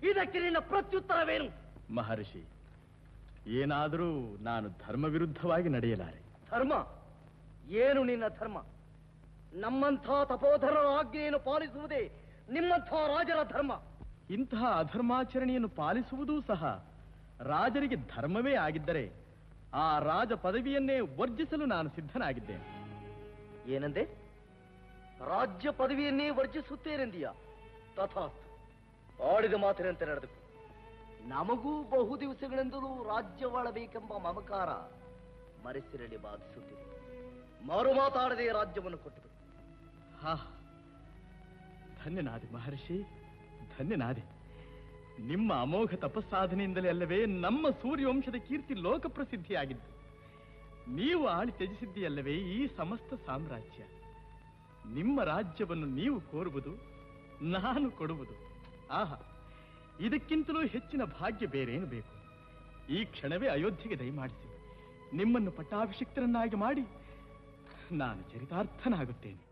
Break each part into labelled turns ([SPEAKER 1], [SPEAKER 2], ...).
[SPEAKER 1] ಇದಕ್ಕೆ ನಿನ್ನ ಪ್ರತ್ಯುತ್ತರವೇನು
[SPEAKER 2] ಮಹರ್ಷಿ ಏನಾದರೂ ನಾನು ಧರ್ಮ ವಿರುದ್ಧವಾಗಿ ನಡೆಯಲಾರೆ
[SPEAKER 1] ಧರ್ಮ ಏನು ನಿನ್ನ ಧರ್ಮ ನಮ್ಮಂಥ ತಪೋಧರರ ಆಜ್ಞೆಯನ್ನು ಪಾಲಿಸುವುದೇ ನಿಮ್ಮಂಥ ರಾಜರ ಧರ್ಮ
[SPEAKER 2] ಇಂತಹ ಅಧರ್ಮಾಚರಣೆಯನ್ನು ಪಾಲಿಸುವುದೂ ಸಹ ರಾಜರಿಗೆ ಧರ್ಮವೇ ಆಗಿದ್ದರೆ ಆ ರಾಜ ಪದವಿಯನ್ನೇ ವರ್ಜಿಸಲು ನಾನು ಸಿದ್ಧನಾಗಿದ್ದೇನೆ
[SPEAKER 1] ಏನಂದೆ ರಾಜ್ಯ ಪದವಿಯನ್ನೇ ವರ್ಜಿಸುತ್ತೇನೆಂದೀಯ ತಥಾಸ್ತು ಆಡಿದ ಮಾತಿನಂತೆ ನಡೆದು ನಮಗೂ ಬಹು ದಿವಸಗಳಿಂದಲೂ ರಾಜ್ಯವಾಳಬೇಕೆಂಬ ಮಮಕಾರ ಮನಸ್ಸಿನಲ್ಲಿ ಬಾಧಿಸುತ್ತಿದೆ ಮರು ಮಾತಾಡದೆ ರಾಜ್ಯವನ್ನು ಕೊಟ್ಟರು
[SPEAKER 2] ಹಾ ಧನ್ಯನಾದೆ ಮಹರ್ಷಿ ಧನ್ಯನಾದೆ ನಿಮ್ಮ ಅಮೋಘ ತಪಸ್ಸಾಧನೆಯಿಂದಲೇ ಅಲ್ಲವೇ ನಮ್ಮ ಸೂರ್ಯವಂಶದ ಕೀರ್ತಿ ಲೋಕ ಪ್ರಸಿದ್ಧಿಯಾಗಿದ್ದು ನೀವು ಆಳಿ ತ್ಯಜಿಸಿದ್ದೀಯಲ್ಲವೇ ಈ ಸಮಸ್ತ ಸಾಮ್ರಾಜ್ಯ ನಿಮ್ಮ ರಾಜ್ಯವನ್ನು ನೀವು ಕೋರುವುದು ನಾನು ಕೊಡುವುದು ಆಹಾ ಇದಕ್ಕಿಂತಲೂ ಹೆಚ್ಚಿನ ಭಾಗ್ಯ ಬೇರೇನು ಬೇಕು ಈ ಕ್ಷಣವೇ ಅಯೋಧ್ಯೆಗೆ ದಯಮಾಡಿಸಿ ನಿಮ್ಮನ್ನು ಪಟ್ಟಾಭಿಷಿಕ್ತರನ್ನಾಗಿ ಮಾಡಿ ನಾನು ಚರಿತಾರ್ಥನಾಗುತ್ತೇನೆ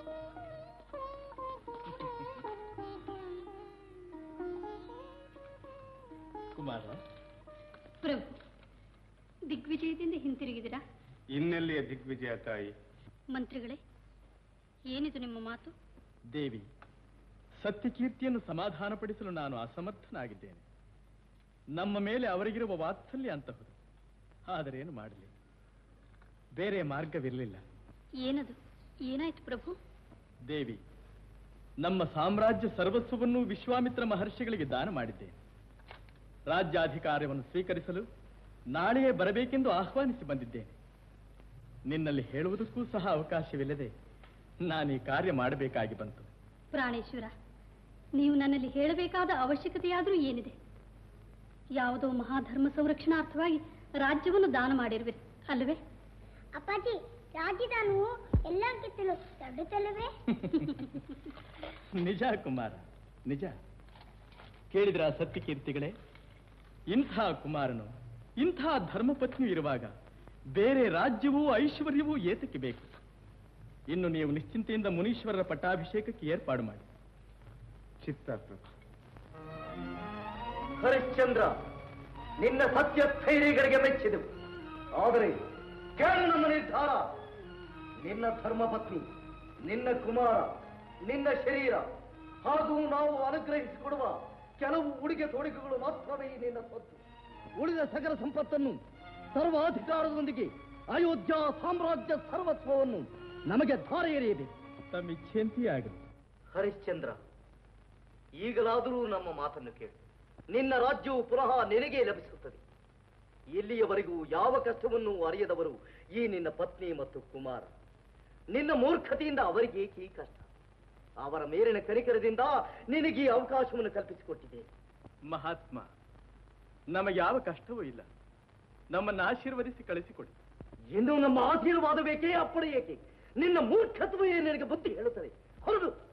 [SPEAKER 2] ಕುಮಾರ
[SPEAKER 3] ಪ್ರಭು ದಿಗ್ವಿಜಯದಿಂದ ಹಿಂತಿರುಗಿದಿರಾ
[SPEAKER 4] ಇನ್ನೆಲ್ಲಿಯ ದಿಗ್ವಿಜಯ ತಾಯಿ
[SPEAKER 3] ಮಂತ್ರಿಗಳೇ ಏನಿದು ನಿಮ್ಮ ಮಾತು
[SPEAKER 2] ದೇವಿ ಸತ್ಯಕೀರ್ತಿಯನ್ನು ಸಮಾಧಾನಪಡಿಸಲು ನಾನು ಅಸಮರ್ಥನಾಗಿದ್ದೇನೆ ನಮ್ಮ ಮೇಲೆ ಅವರಿಗಿರುವ ವಾತ್ಸಲ್ಯ ಅಂತಹುದು ಆದರೇನು ಮಾಡಲಿ ಬೇರೆ ಮಾರ್ಗವಿರಲಿಲ್ಲ
[SPEAKER 3] ಏನದು ಏನಾಯ್ತು ಪ್ರಭು
[SPEAKER 2] ದೇವಿ ನಮ್ಮ ಸಾಮ್ರಾಜ್ಯ ಸರ್ವಸ್ವವನ್ನು ವಿಶ್ವಾಮಿತ್ರ ಮಹರ್ಷಿಗಳಿಗೆ ದಾನ ಮಾಡಿದ್ದೇನೆ ರಾಜ್ಯಾಧಿಕಾರವನ್ನು ಸ್ವೀಕರಿಸಲು ನಾಳೆಯೇ ಬರಬೇಕೆಂದು ಆಹ್ವಾನಿಸಿ ಬಂದಿದ್ದೇನೆ ನಿನ್ನಲ್ಲಿ ಹೇಳುವುದಕ್ಕೂ ಸಹ ಅವಕಾಶವಿಲ್ಲದೆ ನಾನು ಈ ಕಾರ್ಯ ಮಾಡಬೇಕಾಗಿ ಬಂತು
[SPEAKER 3] ಪ್ರಾಣೇಶ್ವರ ನೀವು ನನ್ನಲ್ಲಿ ಹೇಳಬೇಕಾದ ಅವಶ್ಯಕತೆಯಾದರೂ ಏನಿದೆ ಯಾವುದೋ ಮಹಾಧರ್ಮ ಸಂರಕ್ಷಣಾರ್ಥವಾಗಿ ರಾಜ್ಯವನ್ನು ದಾನ ಮಾಡಿರುವಿರಿ ಅಲ್ಲವೇ
[SPEAKER 5] ಅಪ್ಪಾಜಿ ರಾಜಧಾನು ಎಲ್ಲಕ್ಕಿಂತಲೂ ದೊಡ್ಡದಲ್ಲವೇ
[SPEAKER 2] ನಿಜ ಕುಮಾರ ನಿಜ ಕೇಳಿದ್ರ ಸತ್ಯಕೀರ್ತಿಗಳೇ ಇಂಥ ಕುಮಾರನು ಇಂಥ ಧರ್ಮಪತ್ನಿಯು ಇರುವಾಗ ಬೇರೆ ರಾಜ್ಯವೂ ಐಶ್ವರ್ಯವೂ ಏತಕ್ಕೆ ಬೇಕು ಇನ್ನು ನೀವು ನಿಶ್ಚಿಂತೆಯಿಂದ ಮುನೀಶ್ವರರ ಪಟ್ಟಾಭಿಷೇಕಕ್ಕೆ ಏರ್ಪಾಡು ಮಾಡಿ
[SPEAKER 4] ಚಿತ್ತ ಪ್ರಭು
[SPEAKER 1] ಹರಿಶ್ಚಂದ್ರ ನಿನ್ನ ಸತ್ಯ ಸ್ಥೈರ್ಯಗಳಿಗೆ ಮೆಚ್ಚಿದೆವು ಆದರೆ ಕೇಳು ನಮ್ಮ ನಿರ್ಧಾರ ನಿನ್ನ ಧರ್ಮಪತ್ನಿ ನಿನ್ನ ಕುಮಾರ ನಿನ್ನ ಶರೀರ ಹಾಗೂ ನಾವು ಅನುಗ್ರಹಿಸಿಕೊಡುವ ಕೆಲವು ಉಡುಗೆ ತೊಡುಗೆಗಳು ಮಾತ್ರವೇ ನಿನ್ನ ಸ್ವತ್ತು ಉಳಿದ ಸಕಲ ಸಂಪತ್ತನ್ನು ಸರ್ವಾಧಿಕಾರದೊಂದಿಗೆ ಅಯೋಧ್ಯ ಸಾಮ್ರಾಜ್ಯ ಸರ್ವಸ್ವವನ್ನು ನಮಗೆ ಧಾರೆ ಎರೆಯಬೇಕು
[SPEAKER 2] ತಮ್ಮ ಇಚ್ಛೆಯಂತೆಯೇ ಆಗಲಿ
[SPEAKER 1] ಹರಿಶ್ಚಂದ್ರ ಈಗಲಾದರೂ ನಮ್ಮ ಮಾತನ್ನು ಕೇಳು ನಿನ್ನ ರಾಜ್ಯವು ಪುನಃ ನಿನಗೆ ಲಭಿಸುತ್ತದೆ ಇಲ್ಲಿಯವರೆಗೂ ಯಾವ ಕಷ್ಟವನ್ನು ಅರಿಯದವರು ಈ ನಿನ್ನ ಪತ್ನಿ ಮತ್ತು ಕುಮಾರ ನಿನ್ನ ಮೂರ್ಖತೆಯಿಂದ ಅವರಿಗೆ ಏಕೆ ಈ ಕಷ್ಟ ಅವರ ಮೇಲಿನ ಕನಿಕರದಿಂದ ನಿನಗೆ ಈ ಅವಕಾಶವನ್ನು ಕಲ್ಪಿಸಿಕೊಟ್ಟಿದೆ
[SPEAKER 2] ಮಹಾತ್ಮ ನಮಗೆ ಯಾವ ಕಷ್ಟವೂ ಇಲ್ಲ ನಮ್ಮನ್ನು ಆಶೀರ್ವದಿಸಿ ಕಳಿಸಿಕೊಡಿ
[SPEAKER 1] ಇನ್ನು ನಮ್ಮ ಆಶೀರ್ವಾದ ಬೇಕೇ ಅಪ್ಪಣೆ ಏಕೆ ನಿನ್ನ ಮೂರ್ಖತ್ವವೇ ನಿನಗೆ ಬುದ್ಧಿ ಹೇಳುತ್ತದೆ ಹೊರಡು